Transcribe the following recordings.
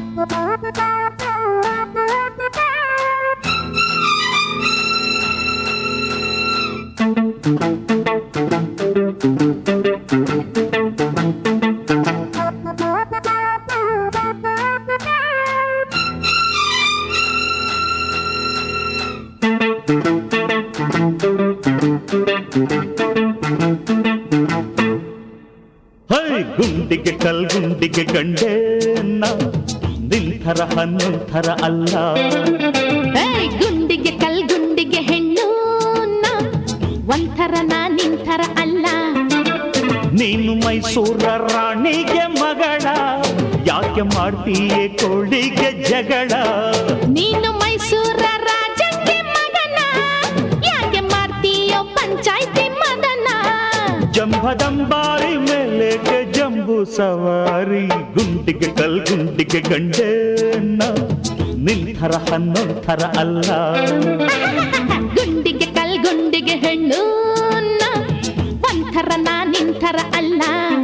High ಗುಂಡಿಗೆ ಕಲ್ಗುಂಡಿಗೆ ಗಂಡೇನ ನಿಂಥರ ಹನ್ನೊಂಥರ ಅಲ್ಲ ಏಯ್ ಗುಂಡಿಗೆ ಕಲ್ ಗುಂಡಿಗೆ ಹೆಣ್ಣು ನಾ ಒಂಥರ ನಾ ನಿಂಥರ ಅಲ್ಲ ನೀನು ಮೈಸೂರ ರಾಣಿಗೆ ಮಗಳ ಯಾಕೆ ಮಾಡ್ತೀಯೇ ಕೋಳಿಗೆ ಜಗಳ ನೀನು ಮೈಸೂರ ರಾಜಂಗೆ ಮಗನ ಯಾಕೆ ಮಾಡ್ತೀಯೋ ಪಂಚಾಯ್ತಿ ಮದನ ಜಂಬದಂಬಾರಿ ಮೇಲೆ ಜಂಬು ಸವಾರಿ ಗುಂಡಿಗೆ ಕಲ್ಗುಂಡಿಗೆ ಗಂಡೇನ ನಿಂಥರ ಹನ್ನೊಂಥರ ಅಲ್ಲ ಗುಂಡಿಗೆ ಕಲ್ ಗುಂಡಿಗೆ ಹೆಣ್ಣು ನಾ ಒಂಥರ ನಾ ನಿಂಥರ ಅಲ್ಲ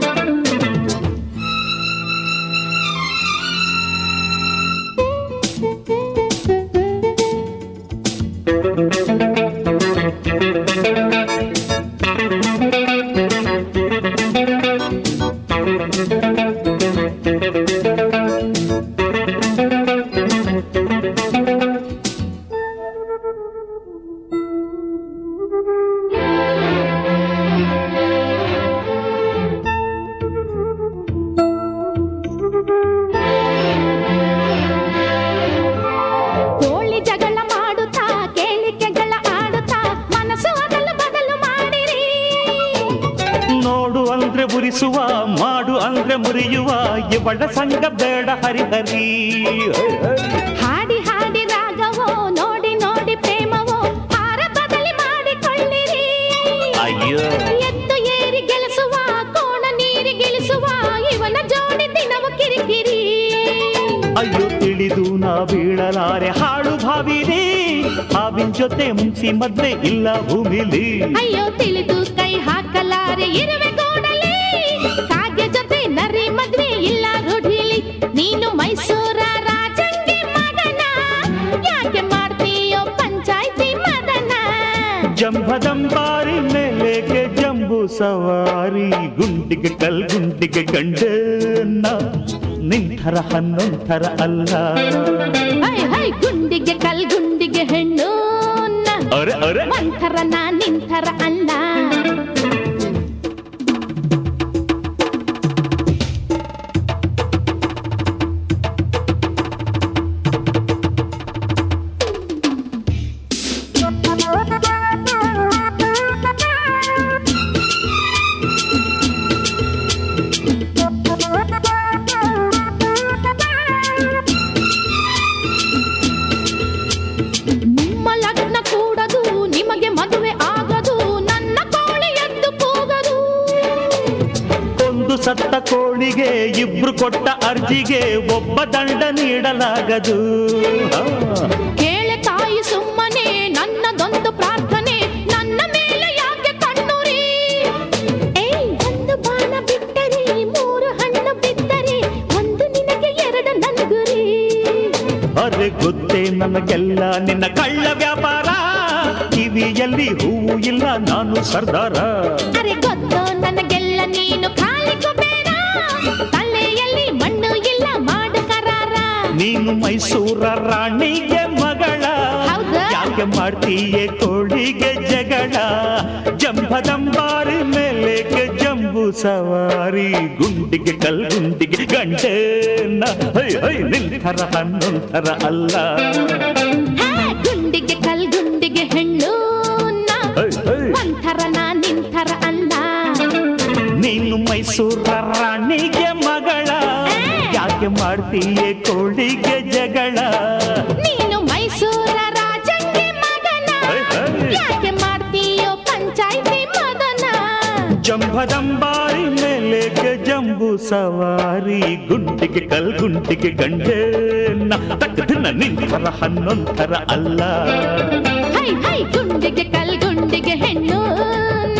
ಕೋಳಿ ಜಗಳ ಮಾಡುತ್ತಾ ಕೇಳಿಕೆಗಳ ಆಡುತ್ತಾ ಮನಸ್ಸು ಅದಲು ಬದಲು ಮಾಡಿರಿ ನೋಡು ಅಂದ್ರೆ ಉರಿಸುವ ಮಾಡು ಅಂದ್ರೆ ಮುರಿಯುವ ಇವಳ ಸಂಗ ಬೇಡ ಹರಿಹರಿ ಹಾಡಿ ಹಾಡಿ ರಾಗವೋ ನೋಡಿ ನೋಡಿ ಪ್ರೇಮವೋ ಹಾರ ಬದಲಿ ಮಾಡಿಕೊಳ್ಳಿರಿ ಅಯ್ಯೋ ಎತ್ತು ಏರಿ ಗೆಲ್ಲಿಸುವ ಕೋಣ ನೀರಿ ಗೆಲ್ಲಿಸುವ ಇವನ ಜೋಡಿ ದಿನವು ಕಿರಿಕಿರಿ ಅಯ್ಯೋ ತಿಳಿದು ನಾ ಬೀಳಲಾರೆ ಹಾಡು ಭಾವಿರಿ ಹಾವಿನ ಜೊತೆ ಮುಂಚಿ ಮದ್ವೆ ಇಲ್ಲ ಭೂಮಿಲಿ ಅಯ್ಯೋ ತಿಳಿದು ಕೈ ಹಾಕಲಾರೆ ಇರುವೆ ಗೋಡಲಿ ಕಾಗೆ ಜೊತೆ ನರಿ ಮದ್ವೆ ಇಲ್ಲ ರೂಢಿಲಿ ನೀನು ಮೈಸೂರ ರಾಜಂಗೆ ಮಗನ ಯಾಕೆ ಮಾಡ್ತೀಯೋ ಪಂಚಾಯ್ತಿ ಮದನ ಜಂಬದಂಬಾರಿ ಮೇಲೆಗೆ ಜಂಬು ಸವಾರಿ ಗುಂಡಿಗೆ ಕಲ್ಗುಂಡಿಗೆ ಗಂಡನ್ನ ನಿಂಥರ ಹನ್ನೊಂಥರ ಅಲ್ಲ ಹೈ ಹೈ ಗುಂಡಿಗೆ ಕಲ್ ಗುಂಡಿಗೆ ಹೆಣ್ಣು ನ. ಅರೆ ಅರೆ ಒಂಥರ ನಾ ನಿಂಥರ ಅಲ್ಲ ನಿಮ್ಮ ಲಗ್ನ ಕೂಡದು ನಿಮಗೆ ಮದುವೆ ಆಗದು ನನ್ನ ಕೋಳಿ ಎದ್ದು ಕೂಗದು ಒಂದು ಸತ್ತ ಕೋಳಿಗೆ ಇಬ್ರು ಕೊಟ್ಟ ಅರ್ಜಿಗೆ ಒಬ್ಬ ದಂಡ ನೀಡಲಾಗದು ಆ. ಕೇಳೆ ತಾಯಿ ಸುಮ್ಮನೆ ನನ್ನದೊಂದು ಪ್ರಾರ್ಥನೆ ನನ್ನ ಮೇಲೆ ಯಾಕೆ ಕಣ್ಣುರಿ ಏಯ್ ಒಂದು ಬಾಣ ಬಿಟ್ಟರೆ ಮೂರು ಹಣ್ಣು ಬಿದ್ದರೆ ಒಂದು ನಿನಗೆ ಎರಡು ನನ್ಗುರಿ ಅರೆ ಗೊತ್ತೇ ನನಗೆಲ್ಲ ನಿನ್ನ ಕಳ್ಳ ವ್ಯಾಪಾರ ಕಿವಿಯಲ್ಲಿ ಹೂವು ಇಲ್ಲ ನಾನು ಸರ್ದಾರ ಅರೆ ಗೊತ್ತು ನನಗೆಲ್ಲ ನೀನು ಖಾಲಿ ಕುಬೇರ ತಲೆಯಲ್ಲಿ ಮಣ್ಣು ಇಲ್ಲ ಮಾಡು ಕರಾರ ನೀನು ಮೈಸೂರ ರಾಣಿಗೆ ಮಗಳ ಹೌದಾ? ಯಾಕೆ ಮಾಡ್ತೀಯೇ ಕೋಳಿಗೆ ಜಗಳ ಜಂಬದಂಬಾರಿ ಮೇಲೆ ಜಂಬು ಸವಾರಿ ಗುಂಡಿಗೆ ಕಲ್ಗುಂಡಿಗೆ ಗಂಟೆನ ಹೈ ಹೈ ನಿಂಥರ ಹನ್ನೊಂಥರ ಅಲ್ಲ ಹೇ, ಗುಂಡಿಗೆ ಕಲ್ ಗುಂಡಿಗೆ ಹೆಣ್ಣು ನಾ. ಹೈ ಹೈ ಒಂಥರ ನಾ ನಿಂಥರ ಅಲ್ಲ ನೀನು ಮೈಸೂರ ರಾಣಿಗೆ ಮಗಳ ಯಾಕೆ ಮಾಡ್ತೀಯೇ ಕೋಳಿಗೆ ಜಗಳ ನೀನು ಮೈಸೂರ ರಾಜಂಗೆ ಮಗನ ಹೈ, ಹೈ. ಯಾಕೆ ಮಾಡ್ತೀಯೋ ಪಂಚಾಯ್ತಿ ಮದನ ಜಂಬದಂಬಾರಿ ಮೇಲೆ ಜಂಬು ಸವಾರಿ ಗುಂಡಿಗೆ ಕಲ್ಗುಂಡಿಗೆ ಗಂಡೇನ ತಕ್ಕದಿನ ನಿಂತರ ಹನ್ನೊಂದರ ಅಲ್ಲ ಹೈ ಹೈ ಗುಂಡಿಗೆ ಕಲ್ ಗುಂಡಿಗೆ ಹೆಣ್ಣು